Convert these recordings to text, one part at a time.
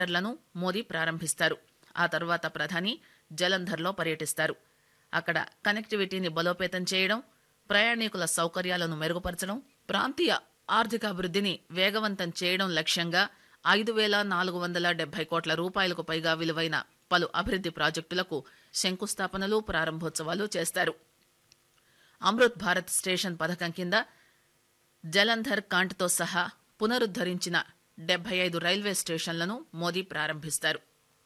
లను మోదీ ప్రారంభిస్తారు ఆ తర్వాత ప్రధాని జలంధర్లో పర్యటిస్తారు అక్కడ కనెక్టివిటీని బలోపేతం చేయడం ప్రయాణికుల సౌకర్యాలను మెరుగుపరచడం ప్రాంతీయ ఆర్థికాభివృద్ధిని వేగవంతం చేయడం లక్ష్యంగా ఐదు వేల నాలుగు వందల డెబ్బై కోట్ల రూపాయలకు పైగా విలువైన పలు అభివృద్ది ప్రాజెక్టులకు శంకుస్థాపనలు ప్రారంభోత్సవాలు చేస్తారు అమృత్ భారత్ స్టేషన్ పథకం కింద జలంధర్ కాంట్తో సహా పునరుద్దరించిన డెబ్బై ఐదు రైల్వే స్టేషన్లను మోదీ ప్రారంభిస్తారు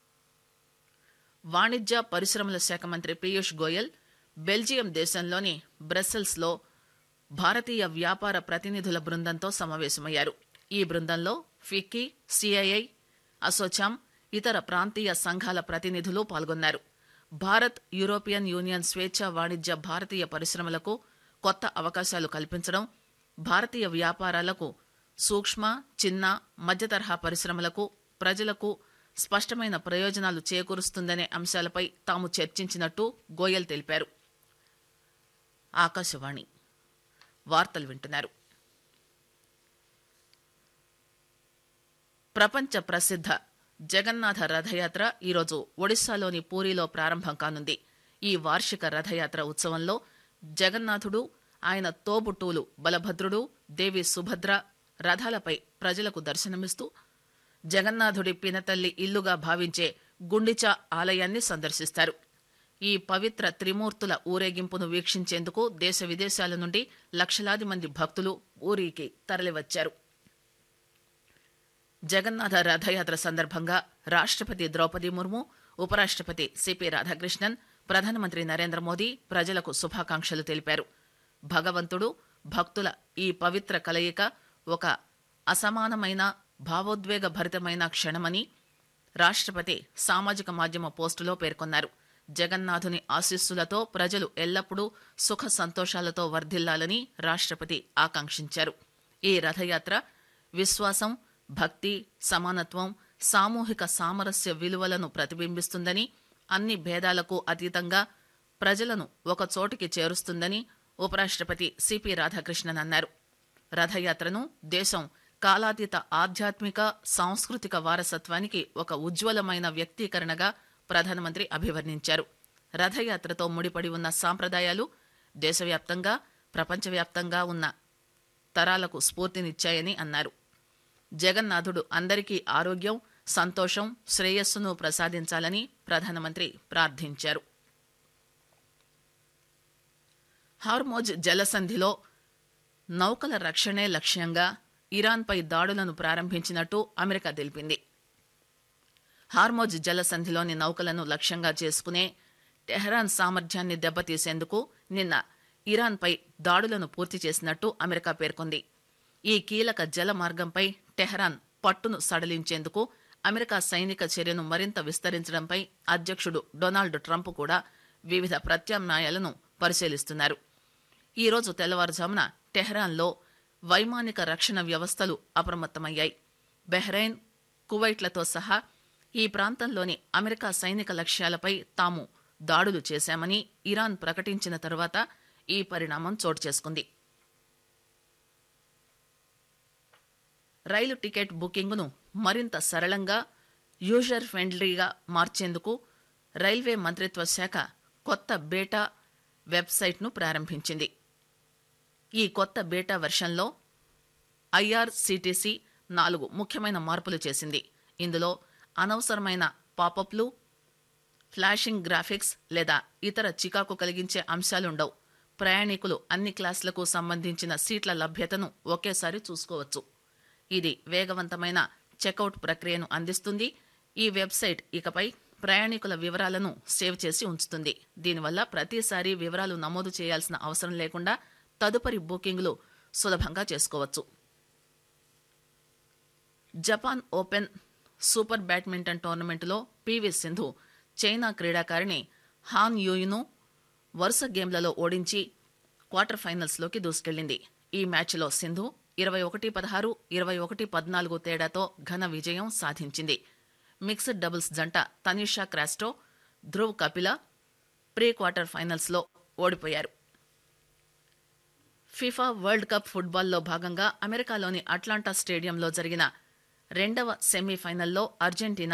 వాణిజ్య పరిశ్రమల శాఖ మంత్రి పీయూష్ గోయల్ బెల్జియం దేశంలోని బ్రస్సెల్స్లో భారతీయ వ్యాపార ప్రతినిధుల బృందంతో సమావేశమయ్యారు ఈ బృందంలో ఫిక్కీ సిఐఐ అసోచామ్ ఇతర ప్రాంతీయ సంఘాల ప్రతినిధులు పాల్గొన్నారు భారత్ యూరోపియన్ యూనియన్ స్వేచ్ఛ వాణిజ్య భారతీయ పరిశ్రమలకు కొత్త అవకాశాలు కల్పించడం భారతీయ వ్యాపారాలకు సూక్ష్మ చిన్న మధ్యతరహా పరిశ్రమలకు ప్రజలకు స్పష్టమైన ప్రయోజనాలు చేకూరుస్తుందనే అంశాలపై తాము చర్చించినట్టు గోయల్ తెలిపారు ఆకాశవాణి వార్తలు వింటున్నారు ప్రపంచ ప్రసిద్ధ జగన్నాథ రథయాత్ర ఈరోజు ఒడిశాలోని పూరిలో ప్రారంభం కానుంది ఈ వార్షిక రథయాత్ర ఉత్సవంలో జగన్నాథుడు ఆయన తోబుట్టువులు బలభద్రుడు దేవి సుభద్ర రథాలపై ప్రజలకు దర్శనమిస్తూ జగన్నాథుడి పినతల్లి ఇల్లుగా భావించే గుండిచా ఆలయాన్ని సందర్శిస్తారు ఈ పవిత్ర త్రిమూర్తుల ఊరేగింపును వీక్షించేందుకు దేశ విదేశాల నుండి లక్షలాది మంది భక్తులు ఊరికి తరలివచ్చారు జగన్నాథ రథయాత్ర సందర్భంగా రాష్ట్రపతి ద్రౌపది ముర్ము ఉపరాష్ట్రపతి సిపి రాధాకృష్ణన్ ప్రధానమంత్రి నరేంద్ర మోదీ ప్రజలకు శుభాకాంక్షలు తెలిపారు భగవంతుడు భక్తుల ఈ పవిత్ర కలయిక ఒక అసమానమైన భావోద్వేగ భరితమైన క్షణమని రాష్ట్రపతి సామాజిక మాధ్యమ పోస్టులో పేర్కొన్నారు జగన్నాథుని ఆశీస్సులతో ప్రజలు ఎల్లప్పుడూ సుఖ సంతోషాలతో వర్ధిల్లాలని రాష్ట్రపతి ఆకాంక్షించారు ఈ రథయాత్ర విశ్వాసం భక్తి సమానత్వం సామూహిక సామరస్య విలువలను ప్రతిబింబిస్తుందని అన్ని భేదాలకు అతీతంగా ప్రజలను ఒక చోటికి చేరుస్తుందని ఉపరాష్ట్రపతి సిపి రాధాకృష్ణన్ అన్నారు రథయాత్రను దేశం కాలాతీత ఆధ్యాత్మిక సాంస్కృతిక వారసత్వానికి ఒక ఉజ్వలమైన వ్యక్తీకరణగా ప్రధానమంత్రి అభివర్ణించారు రథయాత్రతో ముడిపడి ఉన్న సాంప్రదాయాలు దేశవ్యాప్తంగా ప్రపంచవ్యాప్తంగా ఉన్న తరాలకు స్ఫూర్తినిచ్చాయని అన్నారు జగన్నాథుడు అందరికీ ఆరోగ్యం సంతోషం శ్రేయస్సును ప్రసాదించాలని ప్రధానమంత్రి ప్రార్థించారు హార్మోజ్ జలసంధిలో నౌకల రక్షణే లక్ష్యంగా ఇరాన్పై దాడులను ప్రారంభించినట్టు అమెరికా తెలిపింది హార్మోజ్ జలసంధిలోని నౌకలను లక్ష్యంగా చేసుకునే టెహరాన్ సామర్థ్యాన్ని దెబ్బతీసేందుకు నిన్న ఇరాన్పై దాడులను పూర్తి చేసినట్టు అమెరికా పేర్కొంది ఈ కీలక జల మార్గంపై టెహరాన్ పట్టును సడలించేందుకు అమెరికా సైనిక చర్యను మరింత విస్తరించడంపై అధ్యక్షుడు డొనాల్డ్ ట్రంప్ కూడా వివిధ ప్రత్యామ్నాయాలను పరిశీలిస్తున్నారు ఈ రోజు తెల్లవారుజామున టెహ్రాన్లో వైమానిక రక్షణ వ్యవస్థలు అప్రమత్తమయ్యాయి బెహ్రెయిన్ కువైట్లతో సహా ఈ ప్రాంతంలోని అమెరికా సైనిక లక్ష్యాలపై తాము దాడులు చేశామని ఇరాన్ ప్రకటించిన తరువాత ఈ పరిణామం చోటు చేసుకుంది రైలు టికెట్ బుకింగ్ను మరింత సరళంగా యూజర్ ఫ్రెండ్లీగా మార్చేందుకు రైల్వే మంత్రిత్వ శాఖ కొత్త బేటా వెబ్సైట్ను ప్రారంభించింది ఈ కొత్త బేటా వెర్షన్లో ఐఆర్సీటీసీ నాలుగు ముఖ్యమైన మార్పులు చేసింది ఇందులో అనవసరమైన పాపప్లు ఫ్లాషింగ్ గ్రాఫిక్స్ లేదా ఇతర చికాకు కలిగించే అంశాలుండవు ప్రయాణికులు అన్ని క్లాసులకు సంబంధించిన సీట్ల లభ్యతను ఒకేసారి చూసుకోవచ్చు ఇది వేగవంతమైన చెక్అవుట్ ప్రక్రియను అందిస్తుంది ఈ వెబ్సైట్ ఇకపై ప్రయాణికుల వివరాలను సేవ్ చేసి ఉంచుతుంది దీనివల్ల ప్రతిసారి వివరాలు నమోదు చేయాల్సిన అవసరం లేకుండా తదుపరి బుకింగ్లు సులభంగా చేసుకోవచ్చు జపాన్ ఓపెన్ సూపర్ బ్యాడ్మింటన్ టోర్నమెంటులో పీవీ సింధు చైనా క్రీడాకారిణి హాన్ యూయును వరుస గేమ్లలో ఓడించి క్వార్టర్ ఫైనల్స్లోకి దూసుకెళ్లింది ఈ మ్యాచ్లో సింధు ఇరవై ఒకటి పదహారు ఇరవై ఒకటి పద్నాలుగు తేడాతో ఘన విజయం సాధించింది మిక్స్డ్ డబుల్స్ జంట తనీషా క్రాస్టో ధ్రువ్ కపిల ప్రీ క్వార్టర్ ఫైనల్స్లో ఓడిపోయారు ఫిఫా వరల్డ్ కప్ ఫుట్బాల్లో భాగంగా అమెరికాలోని అట్లాంటా స్టేడియంలో జరిగిన రెండవ సెమీఫైనల్లో అర్జెంటీనా